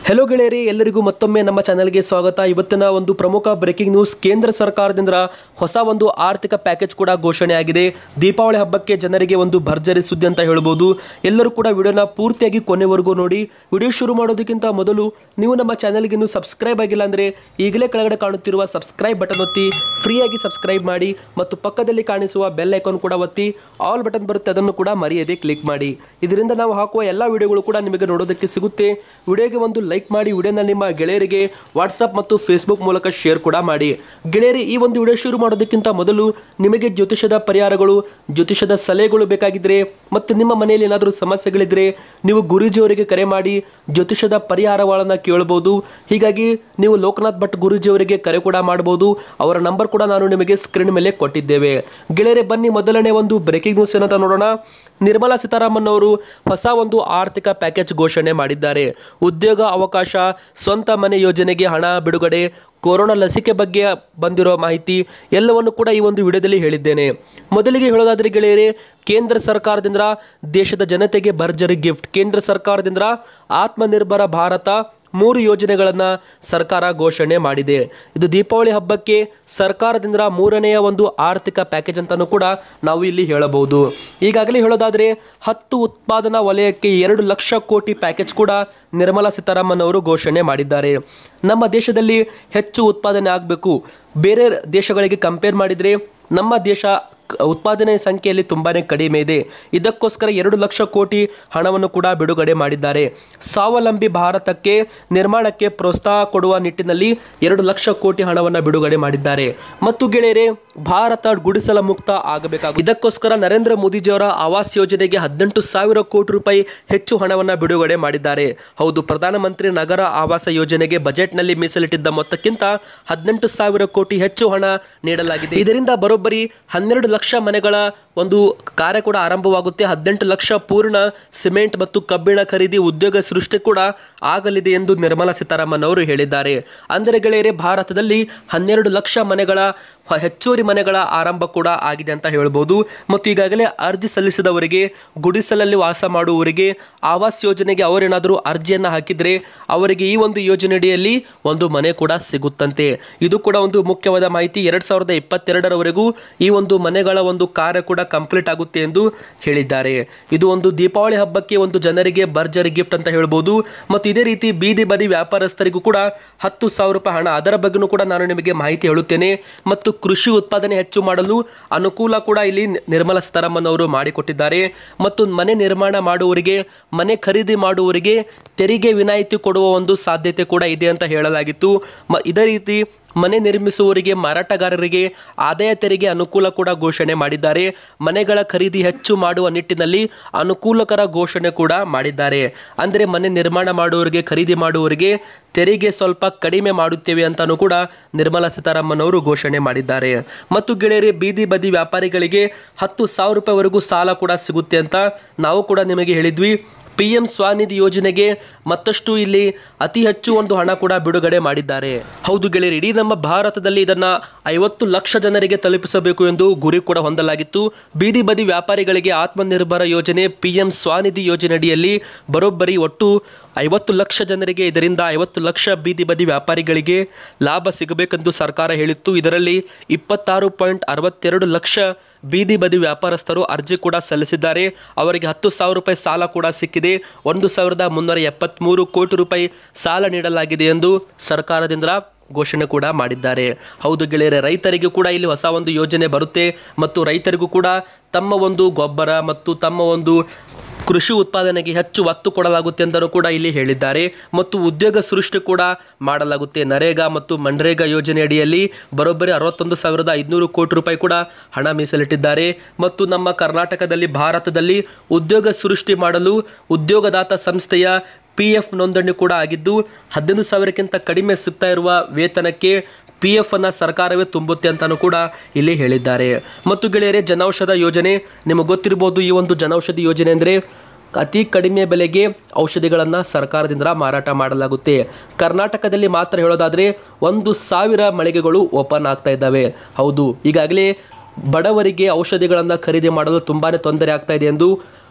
hello ಗೆಳೆಯರಿ ಎಲ್ಲರಿಗೂ ಮತ್ತೊಮ್ಮೆ ನಮ್ಮ ಚಾನೆಲ್ಗೆ ಸ್ವಾಗತ ಇವತ್ತಿನ ಒಂದು ಪ್ರಮುಖ ಬ್ರೇಕಿಂಗ್ ನ್ಯೂಸ್ ಕೇಂದ್ರ ಸರ್ಕಾರದಿಂದ ಹೊಸ ಒಂದು ಆರ್ಥಿಕ ಪ್ಯಾಕೇಜ್ ಕೂಡ ಘೋಷಣೆಯಾಗಿದೆ ದೀಪಾವಳಿ ಹಬ್ಬಕ್ಕೆ ಜನರಿಗೆ ಒಂದು ಭರ್ಜರಿ ಸುದ್ದಿ ಅಂತ ಹೇಳ್ಬೋದು ಎಲ್ಲರೂ ಕೂಡ ವಿಡಿಯೋನ ಪೂರ್ತಿಯಾಗಿ ಕೊನೆವರೆಗೂ ನೋಡಿ ವಿಡಿಯೋ ಶುರು ಮಾಡೋದಕ್ಕಿಂತ ಮೊದಲು ನೀವು ನಮ್ಮ ಚಾನೆಲ್ಗೆ ಇನ್ನೂ ಸಬ್ಸ್ಕ್ರೈಬ್ ಆಗಿಲ್ಲ ಅಂದರೆ ಈಗಲೇ ಕೆಳಗಡೆ ಕಾಣುತ್ತಿರುವ ಸಬ್ಸ್ಕ್ರೈಬ್ ಬಟನ್ ಒತ್ತಿ ಫ್ರೀಯಾಗಿ ಸಬ್ಸ್ಕ್ರೈಬ್ ಮಾಡಿ ಮತ್ತು ಪಕ್ಕದಲ್ಲಿ ಕಾಣಿಸುವ ಬೆಲ್ ಐಕಾನ್ ಕೂಡ ಒತ್ತಿ ಆಲ್ ಬಟನ್ ಬರುತ್ತೆ ಅದನ್ನು ಕೂಡ ಮರೆಯದೆ ಕ್ಲಿಕ್ ಮಾಡಿ ಇದರಿಂದ ನಾವು ಹಾಕುವ ಎಲ್ಲ ವಿಡಿಯೋಗಳು ಕೂಡ ನಿಮಗೆ ನೋಡೋದಕ್ಕೆ ಸಿಗುತ್ತೆ ವಿಡಿಯೋಗೆ ಒಂದು ಲೈಕ್ ಮಾಡಿ ವಿಡಿಯೋನ ನಿಮ್ಮ ಗೆಳೆಯರಿಗೆ ವಾಟ್ಸಪ್ ಮತ್ತು ಫೇಸ್ಬುಕ್ ಮೂಲಕ ಶೇರ್ ಕೂಡ ಮಾಡಿ ಗೆಳೆಯರಿ ಈ ಒಂದು ವಿಡಿಯೋ ಶುರು ಮಾಡೋದಕ್ಕಿಂತ ಮೊದಲು ನಿಮಗೆ ಜ್ಯೋತಿಷದ ಪರಿಹಾರಗಳು ಜ್ಯೋತಿಷದ ಸಲಹೆಗಳು ಬೇಕಾಗಿದ್ದರೆ ಮತ್ತು ನಿಮ್ಮ ಮನೆಯಲ್ಲಿ ಏನಾದರೂ ಸಮಸ್ಯೆಗಳಿದ್ದರೆ ನೀವು ಗುರೂಜಿಯವರಿಗೆ ಕರೆ ಮಾಡಿ ಜ್ಯೋತಿಷದ ಪರಿಹಾರಗಳನ್ನು ಕೇಳಬಹುದು ಹೀಗಾಗಿ ನೀವು ಲೋಕನಾಥ್ ಭಟ್ ಗುರೂಜಿಯವರಿಗೆ ಕರೆ ಕೂಡ ಮಾಡಬಹುದು ಅವರ ನಂಬರ್ ಕೂಡ ನಾನು ನಿಮಗೆ ಸ್ಕ್ರೀನ್ ಮೇಲೆ ಕೊಟ್ಟಿದ್ದೇವೆ ಗೆಳೆಯರೆ ಬನ್ನಿ ಮೊದಲನೇ ಒಂದು ಬ್ರೇಕಿಂಗ್ ನ್ಯೂಸ್ ಏನಂತ ನೋಡೋಣ ನಿರ್ಮಲಾ ಸೀತಾರಾಮನ್ ಅವರು ಹೊಸ ಒಂದು ಆರ್ಥಿಕ ಪ್ಯಾಕೇಜ್ ಘೋಷಣೆ ಮಾಡಿದ್ದಾರೆ ಉದ್ಯೋಗ ಅವಕಾಶ ಸ್ವಂತ ಮನೆ ಯೋಜನೆಗೆ ಹಣ ಬಿಡುಗಡೆ ಕೊರೋನಾ ಲಸಿಕೆ ಬಗ್ಗೆ ಬಂದಿರೋ ಮಾಹಿತಿ ಎಲ್ಲವನ್ನು ಕೂಡ ಈ ಒಂದು ವಿಡಿಯೋದಲ್ಲಿ ಹೇಳಿದ್ದೇನೆ ಮೊದಲಿಗೆ ಹೇಳೋದಾದ್ರೆ ಗೆಳೆಯರೆ ಕೇಂದ್ರ ಸರ್ಕಾರದಿಂದ ದೇಶದ ಜನತೆಗೆ ಭರ್ಜರಿ ಗಿಫ್ಟ್ ಕೇಂದ್ರ ಸರ್ಕಾರದಿಂದ ಆತ್ಮನಿರ್ಭರ ಭಾರತ ಮೂರು ಯೋಜನೆಗಳನ್ನು ಸರ್ಕಾರ ಘೋಷಣೆ ಮಾಡಿದೆ ಇದು ದೀಪಾವಳಿ ಹಬ್ಬಕ್ಕೆ ಸರ್ಕಾರದಿಂದ ಮೂರನೆಯ ಒಂದು ಆರ್ಥಿಕ ಪ್ಯಾಕೇಜ್ ಅಂತಲೂ ಕೂಡ ನಾವು ಇಲ್ಲಿ ಹೇಳಬಹುದು ಈಗಾಗಲೇ ಹೇಳೋದಾದರೆ ಹತ್ತು ಉತ್ಪಾದನಾ ವಲಯಕ್ಕೆ ಎರಡು ಲಕ್ಷ ಕೋಟಿ ಪ್ಯಾಕೇಜ್ ಕೂಡ ನಿರ್ಮಲಾ ಸೀತಾರಾಮನ್ ಅವರು ಘೋಷಣೆ ಮಾಡಿದ್ದಾರೆ ನಮ್ಮ ದೇಶದಲ್ಲಿ ಹೆಚ್ಚು ಉತ್ಪಾದನೆ ಆಗಬೇಕು ಬೇರೆ ದೇಶಗಳಿಗೆ ಕಂಪೇರ್ ಮಾಡಿದರೆ ನಮ್ಮ ದೇಶ ಕ- ಉತ್ಪಾದನೆ ಸಂಖ್ಯೆಯಲ್ಲಿ ತುಂಬಾ ಕಡಿಮೆ ಇದೆ ಇದಕ್ಕೋಸ್ಕರ ಎರಡು ಲಕ್ಷ ಕೋಟಿ ಹಣವನ್ನು ಕೂಡ ಬಿಡುಗಡೆ ಮಾಡಿದ್ದಾರೆ ಸ್ವಾವಲಂಬಿ ಭಾರತಕ್ಕೆ ನಿರ್ಮಾಣಕ್ಕೆ ಪ್ರೋತ್ಸಾಹ ಕೊಡುವ ನಿಟ್ಟಿನಲ್ಲಿ ಎರಡು ಲಕ್ಷ ಕೋಟಿ ಹಣವನ್ನು ಬಿಡುಗಡೆ ಮಾಡಿದ್ದಾರೆ ಮತ್ತು ಗೆಳೆಯರೆ ಭಾರತ ಗುಡಿಸಲ ಮುಕ್ತ ಆಗಬೇಕಾಗ ಇದಕ್ಕೋಸ್ಕರ ನರೇಂದ್ರ ಮೋದಿಜಿಯವರ ಆವಾಸ್ ಯೋಜನೆಗೆ ಹದಿನೆಂಟು ಸಾವಿರ ಕೋಟಿ ರೂಪಾಯಿ ಹೆಚ್ಚು ಹಣವನ್ನು ಬಿಡುಗಡೆ ಮಾಡಿದ್ದಾರೆ ಹೌದು ಪ್ರಧಾನಮಂತ್ರಿ ನಗರ ಆವಾಸ ಯೋಜನೆಗೆ ಬಜೆಟ್ನಲ್ಲಿ ಮೀಸಲಿಟ್ಟಿದ್ದ ಮೊತ್ತಕ್ಕಿಂತ ಹದಿನೆಂಟು ಸಾವಿರ ಕೋಟಿ ಹೆಚ್ಚು ಹಣ ನೀಡಲಾಗಿದೆ ಇದರಿಂದ ಬರೋಬ್ಬರಿ ಹನ್ನೆರಡು ಲಕ್ಷ ಮನೆಗಳ ಒಂದು ಕಾರ್ಯ ಕೂಡ ಆರಂಭವಾಗುತ್ತೆ ಹದಿನೆಂಟು ಲಕ್ಷ ಪೂರ್ಣ ಸಿಮೆಂಟ್ ಮತ್ತು ಕಬ್ಬಿಣ ಖರೀದಿ ಉದ್ಯೋಗ ಸೃಷ್ಟಿ ಕೂಡ ಆಗಲಿದೆ ಎಂದು ನಿರ್ಮಲಾ ಸೀತಾರಾಮನ್ ಅವರು ಹೇಳಿದ್ದಾರೆ ಅಂದರೆ ಗೆಳೆಯರೆ ಭಾರತದಲ್ಲಿ ಹನ್ನೆರಡು ಲಕ್ಷ ಮನೆಗಳ ಹ- ಹೆಚ್ಚುವರಿ ಮನೆಗಳ ಆರಂಭ ಕೂಡ ಆಗಿದೆ ಅಂತ ಹೇಳ್ಬೋದು ಮತ್ತು ಈಗಾಗಲೇ ಅರ್ಜಿ ಸಲ್ಲಿಸಿದವರಿಗೆ ಗುಡಿಸಲಲ್ಲಿ ವಾಸ ಮಾಡುವವರಿಗೆ ಆವಾಸ್ ಯೋಜನೆಗೆ ಅವರೇನಾದರೂ ಅರ್ಜಿಯನ್ನು ಹಾಕಿದರೆ ಅವರಿಗೆ ಈ ಒಂದು ಯೋಜನೆಯಡಿಯಲ್ಲಿ ಒಂದು ಮನೆ ಕೂಡ ಸಿಗುತ್ತಂತೆ ಇದು ಕೂಡ ಒಂದು ಮುಖ್ಯವಾದ ಮಾಹಿತಿ ಎರಡು ಸಾವಿರದ ಇಪ್ಪತ್ತೆರಡರವರೆಗೂ ಈ ಒಂದು ಮನೆಗಳ ಒಂದು ಕಾರ್ಯ ಕೂಡ ಕಂಪ್ಲೀಟ್ ಆಗುತ್ತೆ ಎಂದು ಹೇಳಿದ್ದಾರೆ ಇದು ಒಂದು ದೀಪಾವಳಿ ಹಬ್ಬಕ್ಕೆ ಒಂದು ಜನರಿಗೆ ಭರ್ಜರಿ ಗಿಫ್ಟ್ ಅಂತ ಹೇಳ್ಬೋದು ಮತ್ತು ಇದೇ ರೀತಿ ಬೀದಿ ಬದಿ ವ್ಯಾಪಾರಸ್ಥರಿಗೂ ಕೂಡ ಹತ್ತು ಸಾವಿರ ರೂಪಾಯಿ ಹಣ ಅದರ ಬಗ್ಗೆನೂ ಕೂಡ ನಾನು ನಿಮಗೆ ಮಾಹಿತಿ ಹೇಳುತ್ತೇನೆ ಮತ್ತು ಕೃಷಿ ಉತ್ಪಾದನೆ ಹೆಚ್ಚು ಮಾಡಲು ಅನುಕೂಲ ಕೂಡ ಇಲ್ಲಿ ನಿ- ನಿರ್ಮಲಾ ಸೀತಾರಾಮನ್ ಅವರು ಮಾಡಿಕೊಟ್ಟಿದ್ದಾರೆ ಮತ್ತು ಮನೆ ನಿರ್ಮಾಣ ಮಾಡುವವರಿಗೆ ಮನೆ ಖರೀದಿ ಮಾಡುವವರಿಗೆ ತೆರಿಗೆ ವಿನಾಯಿತಿ ಕೊಡುವ ಒಂದು ಸಾಧ್ಯತೆ ಕೂಡ ಇದೆ ಅಂತ ಹೇಳಲಾಗಿತ್ತು ಮ ಇದೇ ರೀತಿ ಮನೆ ನಿರ್ಮಿಸುವವರಿಗೆ ಮಾರಾಟಗಾರರಿಗೆ ಆದಾಯ ತೆರಿಗೆ ಅನುಕೂಲ ಕೂಡ ಘೋಷಣೆ ಮಾಡಿದ್ದಾರೆ ಮನೆಗಳ ಖರೀದಿ ಹೆಚ್ಚು ಮಾಡುವ ನಿಟ್ಟಿನಲ್ಲಿ ಅನುಕೂಲಕರ ಘೋಷಣೆ ಕೂಡ ಮಾಡಿದ್ದಾರೆ ಅಂದರೆ ಮನೆ ನಿರ್ಮಾಣ ಮಾಡುವವರಿಗೆ ಖರೀದಿ ಮಾಡುವವರಿಗೆ ತೆರಿಗೆ ಸ್ವಲ್ಪ ಕಡಿಮೆ ಮಾಡುತ್ತೇವೆ ಅಂತಾನೂ ಕೂಡ ನಿರ್ಮಲಾ ಸೀತಾರಾಮನ್ ಅವರು ಘೋಷಣೆ ಮಾಡಿದ್ದಾರೆ ಮತ್ತು ಗೆಳೆಯರಿ ಬೀದಿ ಬದಿ ವ್ಯಾಪಾರಿಗಳಿಗೆ ಹತ್ತು ಸಾವಿರ ರೂಪಾಯಿವರೆಗೂ ಸಾಲ ಕೂಡ ಸಿಗುತ್ತೆ ಅಂತ ನಾವು ಕೂಡ ನಿಮಗೆ ಹೇಳಿದ್ವಿ ಪಿ ಎಂ ಸ್ವಾನಿಧಿ ಯೋಜನೆಗೆ ಮತ್ತಷ್ಟು ಇಲ್ಲಿ ಅತಿ ಹೆಚ್ಚು ಒಂದು ಹಣ ಕೂಡ ಬಿಡುಗಡೆ ಮಾಡಿದ್ದಾರೆ ಹೌದು ಗೆಳೆಯರಿ ಇಡೀ ನಮ್ಮ ಭಾರತದಲ್ಲಿ ಇದನ್ನ ಐವತ್ತು ಲಕ್ಷ ಜನರಿಗೆ ತಲುಪಿಸಬೇಕು ಎಂದು ಗುರಿ ಕೂಡ ಹೊಂದಲಾಗಿತ್ತು ಬೀದಿ ಬದಿ ವ್ಯಾಪಾರಿಗಳಿಗೆ ಆತ್ಮನಿರ್ಭರ ಯೋಜನೆ ಪಿ ಎಂ ಸ್ವಾನಿಧಿ ಯೋಜನೆಯಡಿಯಲ್ಲಿ ಬರೋಬ್ಬರಿ ಒಟ್ಟು ಐವತ್ತು ಲಕ್ಷ ಜನರಿಗೆ ಇದರಿಂದ ಐವತ್ತು ಲಕ್ಷ ಬೀದಿ ಬದಿ ವ್ಯಾಪಾರಿಗಳಿಗೆ ಲಾಭ ಸಿಗಬೇಕೆಂದು ಸರ್ಕಾರ ಹೇಳಿತ್ತು ಇದರಲ್ಲಿ ಇಪ್ಪತ್ತಾರು ಪಾಯಿಂಟ್ ಅರವತ್ತೆರಡು ಲಕ್ಷ ಬೀದಿ ಬದಿ ವ್ಯಾಪಾರಸ್ಥರು ಅರ್ಜಿ ಕೂಡ ಸಲ್ಲಿಸಿದ್ದಾರೆ ಅವರಿಗೆ ಹತ್ತು ಸಾವಿರ ರೂಪಾಯಿ ಸಾಲ ಕೂಡ ಸಿಕ್ಕಿದೆ ಒಂದು ಸಾವಿರದ ಮುನ್ನೂರ ಎಪ್ಪತ್ತ್ಮೂರು ಕೋಟಿ ರೂಪಾಯಿ ಸಾಲ ನೀಡಲಾಗಿದೆ ಎಂದು ಸರ್ಕಾರದಿಂದ ಘೋಷಣೆ ಕೂಡ ಮಾಡಿದ್ದಾರೆ ಹೌದು ಗೆಳೆಯರೆ ರೈತರಿಗೂ ಕೂಡ ಇಲ್ಲಿ ಹೊಸ ಒಂದು ಯೋಜನೆ ಬರುತ್ತೆ ಮತ್ತು ರೈತರಿಗೂ ಕೂಡ ತಮ್ಮ ಒಂದು ಗೊಬ್ಬರ ಮತ್ತು ತಮ್ಮ ಒಂದು ಕೃಷಿ ಉತ್ಪಾದನೆಗೆ ಹೆಚ್ಚು ಒತ್ತು ಕೊಡಲಾಗುತ್ತೆ ಅಂತಲೂ ಕೂಡ ಇಲ್ಲಿ ಹೇಳಿದ್ದಾರೆ ಮತ್ತು ಉದ್ಯೋಗ ಸೃಷ್ಟಿ ಕೂಡ ಮಾಡಲಾಗುತ್ತೆ ನರೇಗಾ ಮತ್ತು ಮನ್ರೇಗಾ ಯೋಜನೆ ಅಡಿಯಲ್ಲಿ ಬರೋಬ್ಬರಿ ಅರವತ್ತೊಂದು ಸಾವಿರದ ಐದುನೂರು ಕೋಟಿ ರೂಪಾಯಿ ಕೂಡ ಹಣ ಮೀಸಲಿಟ್ಟಿದ್ದಾರೆ ಮತ್ತು ನಮ್ಮ ಕರ್ನಾಟಕದಲ್ಲಿ ಭಾರತದಲ್ಲಿ ಉದ್ಯೋಗ ಸೃಷ್ಟಿ ಮಾಡಲು ಉದ್ಯೋಗದಾತ ಸಂಸ್ಥೆಯ ಪಿ ಎಫ್ ನೋಂದಣಿ ಕೂಡ ಆಗಿದ್ದು ಹದಿನೈದು ಸಾವಿರಕ್ಕಿಂತ ಕಡಿಮೆ ಸಿಗ್ತಾ ಇರುವ ವೇತನಕ್ಕೆ ಪಿ ಎಫ್ ಅನ್ನು ಸರ್ಕಾರವೇ ತುಂಬುತ್ತೆ ಅಂತಲೂ ಕೂಡ ಇಲ್ಲಿ ಹೇಳಿದ್ದಾರೆ ಮತ್ತು ಗೆಳೆಯರೆ ಜನೌಷಧ ಯೋಜನೆ ನಿಮಗೆ ಗೊತ್ತಿರ್ಬೋದು ಈ ಒಂದು ಜನೌಷಧಿ ಯೋಜನೆ ಅಂದರೆ ಅತಿ ಕಡಿಮೆ ಬೆಲೆಗೆ ಔಷಧಿಗಳನ್ನು ಸರ್ಕಾರದಿಂದ ಮಾರಾಟ ಮಾಡಲಾಗುತ್ತೆ ಕರ್ನಾಟಕದಲ್ಲಿ ಮಾತ್ರ ಹೇಳೋದಾದರೆ ಒಂದು ಸಾವಿರ ಮಳಿಗೆಗಳು ಓಪನ್ ಆಗ್ತಾ ಇದ್ದಾವೆ ಹೌದು ಈಗಾಗಲೇ ಬಡವರಿಗೆ ಔಷಧಿಗಳನ್ನು ಖರೀದಿ ಮಾಡಲು ತುಂಬಾ ತೊಂದರೆ ಆಗ್ತಾ ಇದೆ ಎಂದು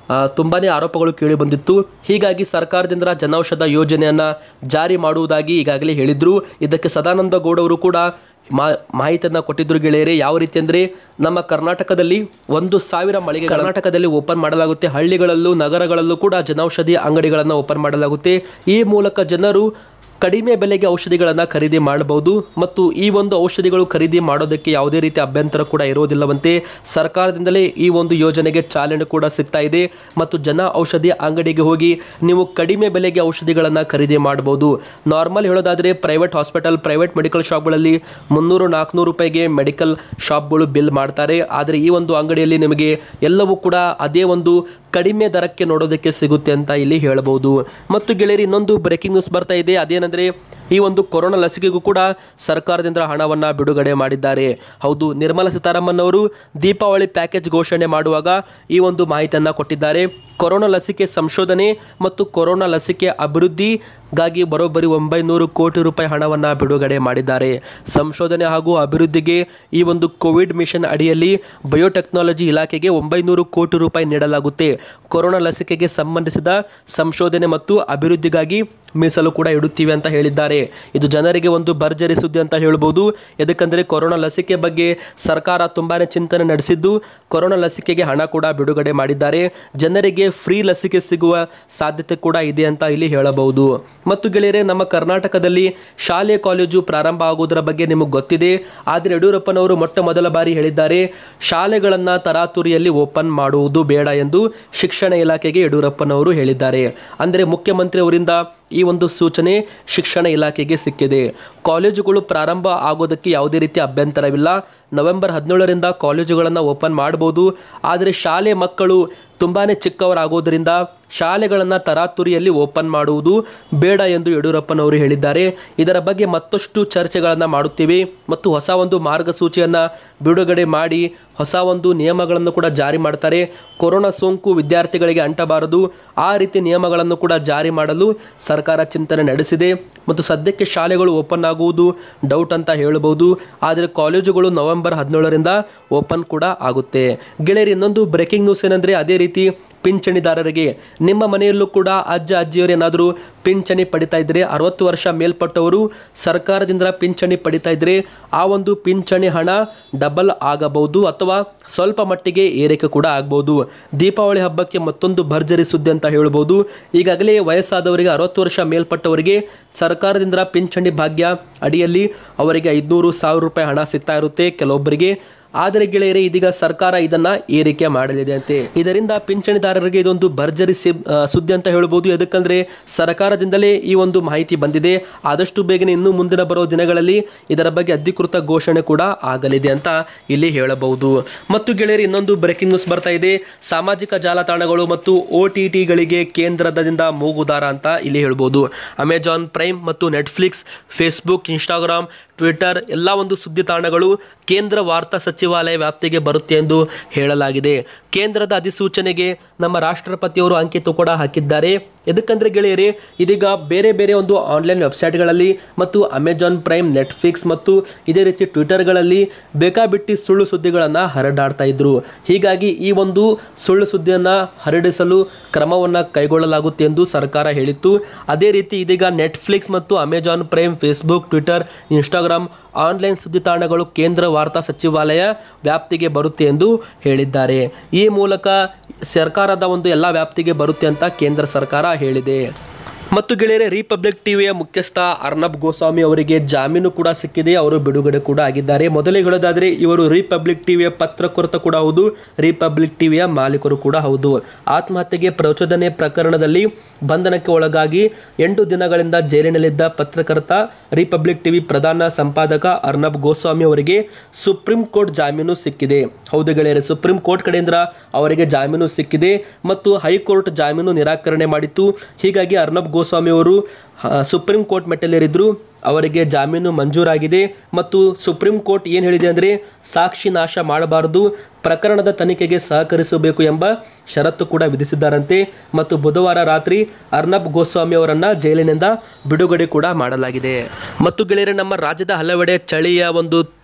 ಆ, ತುಂಬಾನೇ ಆರೋಪಗಳು ಕೇಳಿ ಬಂದಿತ್ತು ಹೀಗಾಗಿ ಸರ್ಕಾರದಿಂದ ಜನೌಷಧ ಯೋಜನೆಯನ್ನ ಜಾರಿ ಮಾಡುವುದಾಗಿ ಈಗಾಗಲೇ ಹೇಳಿದ್ರು ಇದಕ್ಕೆ ಸದಾನಂದ ಗೌಡ ಅವರು ಕೂಡ ಮಾ ಮಾಹಿತಿಯನ್ನು ಕೊಟ್ಟಿದ್ರು ಗೆಳೆಯರೆ ಯಾವ ರೀತಿ ಅಂದರೆ ನಮ್ಮ ಕರ್ನಾಟಕದಲ್ಲಿ ಒಂದು ಸಾವಿರ ಮಳಿಗೆ ಕರ್ನಾಟಕದಲ್ಲಿ ಓಪನ್ ಮಾಡಲಾಗುತ್ತೆ ಹಳ್ಳಿಗಳಲ್ಲೂ ನಗರಗಳಲ್ಲೂ ಕೂಡ ಜನೌಷಧಿ ಅಂಗಡಿಗಳನ್ನು ಓಪನ್ ಮಾಡಲಾಗುತ್ತೆ ಈ ಮೂಲಕ ಜನರು ಕಡಿಮೆ ಬೆಲೆಗೆ ಔಷಧಿಗಳನ್ನು ಖರೀದಿ ಮಾಡಬಹುದು ಮತ್ತು ಈ ಒಂದು ಔಷಧಿಗಳು ಖರೀದಿ ಮಾಡೋದಕ್ಕೆ ಯಾವುದೇ ರೀತಿ ಅಭ್ಯಂತರ ಕೂಡ ಇರೋದಿಲ್ಲವಂತೆ ಸರ್ಕಾರದಿಂದಲೇ ಈ ಒಂದು ಯೋಜನೆಗೆ ಚಾಲನೆ ಕೂಡ ಸಿಗ್ತಾ ಇದೆ ಮತ್ತು ಜನ ಔಷಧಿ ಅಂಗಡಿಗೆ ಹೋಗಿ ನೀವು ಕಡಿಮೆ ಬೆಲೆಗೆ ಔಷಧಿಗಳನ್ನು ಖರೀದಿ ಮಾಡಬಹುದು ನಾರ್ಮಲ್ ಹೇಳೋದಾದರೆ ಪ್ರೈವೇಟ್ ಹಾಸ್ಪಿಟಲ್ ಪ್ರೈವೇಟ್ ಮೆಡಿಕಲ್ ಶಾಪ್ಗಳಲ್ಲಿ ಮುನ್ನೂರು ನಾಲ್ಕುನೂರು ರೂಪಾಯಿಗೆ ಮೆಡಿಕಲ್ ಶಾಪ್ಗಳು ಬಿಲ್ ಮಾಡ್ತಾರೆ ಆದರೆ ಈ ಒಂದು ಅಂಗಡಿಯಲ್ಲಿ ನಿಮಗೆ ಎಲ್ಲವೂ ಕೂಡ ಅದೇ ಒಂದು ಕಡಿಮೆ ದರಕ್ಕೆ ನೋಡೋದಕ್ಕೆ ಸಿಗುತ್ತೆ ಅಂತ ಇಲ್ಲಿ ಹೇಳಬಹುದು ಮತ್ತು ಗೆಳೆಯರಿ ಇನ್ನೊಂದು ಬ್ರೇಕಿಂಗ್ ನ್ಯೂಸ್ ಬರ್ತಾ ಇದೆ ಅದೇನೆಂದರೆ ಈ ಒಂದು ಕೊರೋನಾ ಲಸಿಕೆಗೂ ಕೂಡ ಸರ್ಕಾರದಿಂದ ಹಣವನ್ನು ಬಿಡುಗಡೆ ಮಾಡಿದ್ದಾರೆ ಹೌದು ನಿರ್ಮಲಾ ಸೀತಾರಾಮನ್ ಅವರು ದೀಪಾವಳಿ ಪ್ಯಾಕೇಜ್ ಘೋಷಣೆ ಮಾಡುವಾಗ ಈ ಒಂದು ಮಾಹಿತಿಯನ್ನು ಕೊಟ್ಟಿದ್ದಾರೆ ಕೊರೋನಾ ಲಸಿಕೆ ಸಂಶೋಧನೆ ಮತ್ತು ಕೊರೋನಾ ಲಸಿಕೆ ಅಭಿವೃದ್ಧಿಗಾಗಿ ಬರೋಬ್ಬರಿ ಒಂಬೈನೂರು ಕೋಟಿ ರೂಪಾಯಿ ಹಣವನ್ನು ಬಿಡುಗಡೆ ಮಾಡಿದ್ದಾರೆ ಸಂಶೋಧನೆ ಹಾಗೂ ಅಭಿವೃದ್ಧಿಗೆ ಈ ಒಂದು ಕೋವಿಡ್ ಮಿಷನ್ ಅಡಿಯಲ್ಲಿ ಬಯೋಟೆಕ್ನಾಲಜಿ ಇಲಾಖೆಗೆ ಒಂಬೈನೂರು ಕೋಟಿ ರೂಪಾಯಿ ನೀಡಲಾಗುತ್ತೆ ಕೊರೋನಾ ಲಸಿಕೆಗೆ ಸಂಬಂಧಿಸಿದ ಸಂಶೋಧನೆ ಮತ್ತು ಅಭಿವೃದ್ಧಿಗಾಗಿ ಮೀಸಲು ಕೂಡ ಇಡುತ್ತೀವಿ ಅಂತ ಹೇಳಿದ್ದಾರೆ ಇದು ಜನರಿಗೆ ಒಂದು ಭರ್ಜರಿ ಸುದ್ದಿ ಅಂತ ಹೇಳ್ಬೋದು ಯಾಕಂದರೆ ಕೊರೋನಾ ಲಸಿಕೆ ಬಗ್ಗೆ ಸರ್ಕಾರ ತುಂಬಾನೇ ಚಿಂತನೆ ನಡೆಸಿದ್ದು ಕೊರೋನಾ ಲಸಿಕೆಗೆ ಹಣ ಕೂಡ ಬಿಡುಗಡೆ ಮಾಡಿದ್ದಾರೆ ಜನರಿಗೆ ಫ್ರೀ ಲಸಿಕೆ ಸಿಗುವ ಸಾಧ್ಯತೆ ಕೂಡ ಇದೆ ಅಂತ ಇಲ್ಲಿ ಹೇಳಬಹುದು ಮತ್ತು ಗೆಳೆಯರೆ ನಮ್ಮ ಕರ್ನಾಟಕದಲ್ಲಿ ಶಾಲೆ ಕಾಲೇಜು ಪ್ರಾರಂಭ ಆಗುವುದರ ಬಗ್ಗೆ ನಿಮಗೆ ಗೊತ್ತಿದೆ ಆದರೆ ಯಡಿಯೂರಪ್ಪನವರು ಮೊಟ್ಟ ಮೊದಲ ಬಾರಿ ಹೇಳಿದ್ದಾರೆ ಶಾಲೆಗಳನ್ನು ತರಾತುರಿಯಲ್ಲಿ ಓಪನ್ ಮಾಡುವುದು ಬೇಡ ಎಂದು ಶಿಕ್ಷಣ ಇಲಾಖೆಗೆ ಯಡಿಯೂರಪ್ಪನವರು ಹೇಳಿದ್ದಾರೆ ಅಂದರೆ ಮುಖ್ಯಮಂತ್ರಿ ಅವರಿಂದ ಈ ಒಂದು ಸೂಚನೆ ಶಿಕ್ಷಣ ಇಲಾಖೆಗೆ ಸಿಕ್ಕಿದೆ ಕಾಲೇಜುಗಳು ಪ್ರಾರಂಭ ಆಗೋದಕ್ಕೆ ಯಾವುದೇ ರೀತಿ ಅಭ್ಯಂತರವಿಲ್ಲ ನವೆಂಬರ್ ಹದಿನೇಳರಿಂದ ಕಾಲೇಜುಗಳನ್ನು ಓಪನ್ ಮಾಡ್ಬೋದು ಆದರೆ ಶಾಲೆ ಮಕ್ಕಳು ತುಂಬಾ ಚಿಕ್ಕವರಾಗೋದರಿಂದ ಶಾಲೆಗಳನ್ನು ತರಾತುರಿಯಲ್ಲಿ ಓಪನ್ ಮಾಡುವುದು ಬೇಡ ಎಂದು ಯಡಿಯೂರಪ್ಪನವರು ಹೇಳಿದ್ದಾರೆ ಇದರ ಬಗ್ಗೆ ಮತ್ತಷ್ಟು ಚರ್ಚೆಗಳನ್ನು ಮಾಡುತ್ತೀವಿ ಮತ್ತು ಹೊಸ ಒಂದು ಮಾರ್ಗಸೂಚಿಯನ್ನು ಬಿಡುಗಡೆ ಮಾಡಿ ಹೊಸ ಒಂದು ನಿಯಮಗಳನ್ನು ಕೂಡ ಜಾರಿ ಮಾಡ್ತಾರೆ ಕೊರೋನಾ ಸೋಂಕು ವಿದ್ಯಾರ್ಥಿಗಳಿಗೆ ಅಂಟಬಾರದು ಆ ರೀತಿ ನಿಯಮಗಳನ್ನು ಕೂಡ ಜಾರಿ ಮಾಡಲು ಸರ್ಕಾರ ಚಿಂತನೆ ನಡೆಸಿದೆ ಮತ್ತು ಸದ್ಯಕ್ಕೆ ಶಾಲೆಗಳು ಓಪನ್ ಆಗುವುದು ಡೌಟ್ ಅಂತ ಹೇಳಬಹುದು ಆದರೆ ಕಾಲೇಜುಗಳು ನವೆಂಬರ್ ಹದಿನೇಳರಿಂದ ಓಪನ್ ಕೂಡ ಆಗುತ್ತೆ ಗೆಳೆಯರಿ ಇನ್ನೊಂದು ಬ್ರೇಕಿಂಗ್ ನ್ಯೂಸ್ ಏನಂದರೆ ಅದೇ ರೀತಿ ಪಿಂಚಣಿದಾರರಿಗೆ ನಿಮ್ಮ ಮನೆಯಲ್ಲೂ ಕೂಡ ಅಜ್ಜ ಅಜ್ಜಿಯರು ಏನಾದರೂ ಪಿಂಚಣಿ ಪಡಿತಾ ಇದ್ರೆ ಅರವತ್ತು ವರ್ಷ ಮೇಲ್ಪಟ್ಟವರು ಸರ್ಕಾರದಿಂದ ಪಿಂಚಣಿ ಪಡಿತಾ ಇದ್ರೆ ಆ ಒಂದು ಪಿಂಚಣಿ ಹಣ ಡಬಲ್ ಆಗಬಹುದು ಅಥವಾ ಸ್ವಲ್ಪ ಮಟ್ಟಿಗೆ ಏರಿಕೆ ಕೂಡ ಆಗ್ಬೋದು ದೀಪಾವಳಿ ಹಬ್ಬಕ್ಕೆ ಮತ್ತೊಂದು ಭರ್ಜರಿ ಸುದ್ದಿ ಅಂತ ಹೇಳ್ಬೋದು ಈಗಾಗಲೇ ವಯಸ್ಸಾದವರಿಗೆ ಅರವತ್ತು ವರ್ಷ ಮೇಲ್ಪಟ್ಟವರಿಗೆ ಸರ್ಕಾರದಿಂದ ಪಿಂಚಣಿ ಭಾಗ್ಯ ಅಡಿಯಲ್ಲಿ ಅವರಿಗೆ ಐದುನೂರು ಸಾವಿರ ರೂಪಾಯಿ ಹಣ ಸಿಗ್ತಾ ಇರುತ್ತೆ ಕೆಲವೊಬ್ಬರಿಗೆ ಆದರೆ ಗೆಳೆಯರೇ ಇದೀಗ ಸರ್ಕಾರ ಇದನ್ನ ಏರಿಕೆ ಮಾಡಲಿದೆ ಅಂತೆ ಇದರಿಂದ ಪಿಂಚಣಿದಾರರಿಗೆ ಇದೊಂದು ಭರ್ಜರಿ ಸಿ- ಆ, ಸುದ್ದಿ ಅಂತ ಹೇಳ್ಬೋದು ಎದಕ್ಕಂದ್ರೆ ಸರ್ಕಾರದಿಂದಲೇ ಈ ಒಂದು ಮಾಹಿತಿ ಬಂದಿದೆ ಆದಷ್ಟು ಬೇಗನೆ ಇನ್ನು ಮುಂದಿನ ಬರೋ ದಿನಗಳಲ್ಲಿ ಇದರ ಬಗ್ಗೆ ಅಧಿಕೃತ ಘೋಷಣೆ ಕೂಡ ಆಗಲಿದೆ ಅಂತ ಇಲ್ಲಿ ಹೇಳಬಹುದು ಮತ್ತು ಗೆಳೆಯರು ಇನ್ನೊಂದು ಬ್ರೇಕಿಂಗ್ ನ್ಯೂಸ್ ಬರ್ತಾ ಇದೆ ಸಾಮಾಜಿಕ ಜಾಲತಾಣಗಳು ಮತ್ತು ಒ ಟಿ ಟಿಗಳಿಗೆ ಕೇಂದ್ರದಿಂದ ಮೂಗುದಾರ ಅಂತ ಇಲ್ಲಿ ಹೇಳ್ಬೋದು ಅಮೆಜಾನ್ ಪ್ರೈಮ್ ಮತ್ತು ನೆಟ್ಫ್ಲಿಕ್ಸ್ ಫೇಸ್ಬುಕ್ ಇನ್ಸ್ಟಾಗ್ರಾಮ್ ಟ್ವಿಟರ್ ಎಲ್ಲ ಒಂದು ಸುದ್ದಿ ತಾಣಗಳು ಕೇಂದ್ರ ವಾರ್ತಾ ಸಚಿವಾಲಯ ವ್ಯಾಪ್ತಿಗೆ ಬರುತ್ತೆ ಎಂದು ಹೇಳಲಾಗಿದೆ ಕೇಂದ್ರದ ಅಧಿಸೂಚನೆಗೆ ನಮ್ಮ ರಾಷ್ಟ್ರಪತಿಯವರು ಅಂಕಿತ ಕೂಡ ಹಾಕಿದ್ದಾರೆ ಎದಕ್ಕಂದ್ರೆ ಗೆಳೆಯರೇ ಇದೀಗ ಬೇರೆ ಬೇರೆ ಒಂದು ಆನ್ಲೈನ್ ವೆಬ್ಸೈಟ್ಗಳಲ್ಲಿ ಮತ್ತು ಅಮೆಜಾನ್ ಪ್ರೈಮ್ ನೆಟ್ಫ್ಲಿಕ್ಸ್ ಮತ್ತು ಇದೇ ರೀತಿ ಟ್ವಿಟರ್ಗಳಲ್ಲಿ ಬೇಕಾಬಿಟ್ಟಿ ಸುಳ್ಳು ಸುದ್ದಿಗಳನ್ನು ಹರಡಾಡ್ತಾ ಇದ್ರು ಹೀಗಾಗಿ ಈ ಒಂದು ಸುಳ್ಳು ಸುದ್ದಿಯನ್ನು ಹರಡಿಸಲು ಕ್ರಮವನ್ನು ಕೈಗೊಳ್ಳಲಾಗುತ್ತೆ ಎಂದು ಸರ್ಕಾರ ಹೇಳಿತ್ತು ಅದೇ ರೀತಿ ಇದೀಗ ನೆಟ್ಫ್ಲಿಕ್ಸ್ ಮತ್ತು Amazon Prime Facebook Twitter Instagram online ಸುದ್ದಿ ತಾಣಗಳು ಕೇಂದ್ರ ವಾರ್ತಾ ಸಚಿವಾಲಯ ವ್ಯಾಪ್ತಿಗೆ ಬರುತ್ತೆ ಎಂದು ಹೇಳಿದ್ದಾರೆ ಈ ಮೂಲಕ ಸರ್ಕಾರದ ಒಂದು ಎಲ್ಲ ವ್ಯಾಪ್ತಿಗೆ ಬರುತ್ತೆ ಅಂತ ಕೇಂದ್ರ ಸರ್ಕಾರ ಹೇಳಿದೆ ಮತ್ತು ಗೆಳೆಯರೆ ರಿಪಬ್ಲಿಕ್ ಟಿವಿಯ ಮುಖ್ಯಸ್ಥ ಅರ್ನಬ್ ಗೋಸ್ವಾಮಿ ಅವರಿಗೆ ಜಾಮೀನು ಕೂಡ ಸಿಕ್ಕಿದೆ ಅವರು ಬಿಡುಗಡೆ ಕೂಡ ಆಗಿದ್ದಾರೆ ಮೊದಲೇ ಹೇಳೋದಾದ್ರೆ ಇವರು ರಿಪಬ್ಲಿಕ್ ಟಿವಿಯ ಪತ್ರಕರ್ತ ಕೂಡ ಹೌದು ರಿಪಬ್ಲಿಕ್ ಟಿವಿಯ ಮಾಲೀಕರು ಕೂಡ ಹೌದು ಆತ್ಮಹತ್ಯೆಗೆ ಪ್ರಚೋದನೆ ಪ್ರಕರಣದಲ್ಲಿ ಬಂಧನಕ್ಕೆ ಒಳಗಾಗಿ ಎಂಟು ದಿನಗಳಿಂದ ಜೈಲಿನಲ್ಲಿದ್ದ ಪತ್ರಕರ್ತ ರಿಪಬ್ಲಿಕ್ ಟಿವಿ ಪ್ರಧಾನ ಸಂಪಾದಕ ಅರ್ನಬ್ ಗೋಸ್ವಾಮಿ ಅವರಿಗೆ ಸುಪ್ರೀಂ ಕೋರ್ಟ್ ಜಾಮೀನು ಸಿಕ್ಕಿದೆ ಹೌದು ಗೆಳೆಯರೆ ಸುಪ್ರೀಂ ಕೋರ್ಟ್ ಕಡೆಯಿಂದ ಅವರಿಗೆ ಜಾಮೀನು ಸಿಕ್ಕಿದೆ ಮತ್ತು ಹೈಕೋರ್ಟ್ ಜಾಮೀನು ನಿರಾಕರಣೆ ಮಾಡಿತ್ತು ಹೀಗಾಗಿ ಅರ್ನಬ್ ಗೋಸ್ವಾಮಿ ಅವರು ಆ, ಸುಪ್ರೀಂ ಕೋರ್ಟ್ ಮೆಟ್ಟಲೇರಿದ್ರು ಅವರಿಗೆ ಜಾಮೀನು ಮಂಜೂರಾಗಿದೆ ಮತ್ತು ಸುಪ್ರೀಂ ಕೋರ್ಟ್ ಏನು ಹೇಳಿದೆ ಅಂದರೆ ಸಾಕ್ಷಿ ನಾಶ ಮಾಡಬಾರದು ಪ್ರಕರಣದ ತನಿಖೆಗೆ ಸಹಕರಿಸಬೇಕು ಎಂಬ ಷರತ್ತು ಕೂಡ ವಿಧಿಸಿದ್ದಾರಂತೆ ಮತ್ತು ಬುಧವಾರ ರಾತ್ರಿ ಅರ್ನಬ್ ಗೋಸ್ವಾಮಿ ಅವರನ್ನ ಜೈಲಿನಿಂದ ಬಿಡುಗಡೆ ಕೂಡ ಮಾಡಲಾಗಿದೆ ಮತ್ತು ಗೆಳೆಯರೆ ನಮ್ಮ ರಾಜ್ಯದ ಹಲವೆಡೆ ಚಳಿಯ ಒಂದು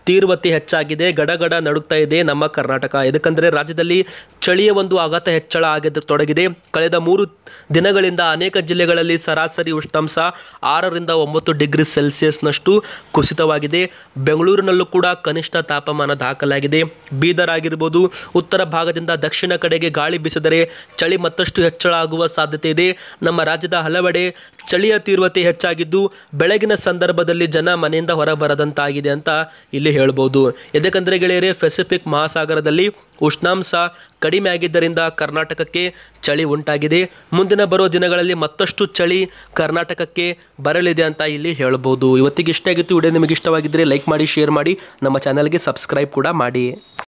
ತೀವ್ರತೆ ಹೆಚ್ಚಾಗಿದೆ ಗಡಗಡ ನಡುಗ್ತಾ ಇದೆ ನಮ್ಮ ಕರ್ನಾಟಕ ಯಾಕಂದರೆ ರಾಜ್ಯದಲ್ಲಿ ಚಳಿಯ ಒಂದು ಆಘಾತ ಹೆಚ್ಚಳ ಆಗಿದ್ದು ತೊಡಗಿದೆ ಕಳೆದ ಮೂರು ದಿನಗಳಿಂದ ಅನೇಕ ಜಿಲ್ಲೆಗಳಲ್ಲಿ ಸರಾಸರಿ ಉಷ್ಣಾಂಶ ಆರರಿಂದ ಒಂಬತ್ತು ಡಿಗ್ರಿ ಸೆಲ್ಸಿಯಸ್ನಷ್ಟು ಕುಸಿತವಾಗಿದೆ ಬೆಂಗಳೂರಿನಲ್ಲೂ ಕೂಡ ಕನಿಷ್ಠ ತಾಪಮಾನ ದಾಖಲಾಗಿದೆ ಬೀದರ್ ಆಗಿರ್ಬೋದು ಉತ್ತರ ಭಾಗದಿಂದ ದಕ್ಷಿಣ ಕಡೆಗೆ ಗಾಳಿ ಬೀಸಿದರೆ ಚಳಿ ಮತ್ತಷ್ಟು ಹೆಚ್ಚಳ ಆಗುವ ಸಾಧ್ಯತೆ ಇದೆ ನಮ್ಮ ರಾಜ್ಯದ ಹಲವೆಡೆ ಚಳಿಯ ತೀವ್ರತೆ ಹೆಚ್ಚಾಗಿದ್ದು ಬೆಳಗಿನ ಸಂದರ್ಭದಲ್ಲಿ ಜನ ಮನೆಯಿಂದ ಹೊರಬರದಂತಾಗಿದೆ ಅಂತ ಇಲ್ಲಿ ಹೇಳ್ಬೋದು ಯಾಕಂದರೆ ಗೆಳೆಯರೇ ಪೆಸಿಫಿಕ್ ಮಹಾಸಾಗರದಲ್ಲಿ ಉಷ್ಣಾಂಶ ಕಡಿಮೆ ಆಗಿದ್ದರಿಂದ ಕರ್ನಾಟಕಕ್ಕೆ ಚಳಿ ಉಂಟಾಗಿದೆ ಮುಂದಿನ ಬರುವ ದಿನಗಳಲ್ಲಿ ಮತ್ತಷ್ಟು ಚಳಿ ಕರ್ನಾಟಕಕ್ಕೆ ಬರಲಿದೆ ಅಂತ ಇಲ್ಲಿ ಹೇಳ್ಬೋದು ಇವತ್ತಿಗೆ ಇಷ್ಟ ಆಗಿತ್ತು ವಿಡಿಯೋ ನಿಮಗೆ ಇಷ್ಟವಾಗಿದ್ದರೆ ಲೈಕ್ ಮಾಡಿ ಶೇರ್ ಮಾಡಿ ನಮ್ಮ ಚಾನಲ್ಗೆ ಸಬ್ಸ್ಕ್ರೈಬ್ ಕೂಡ ಮಾಡಿ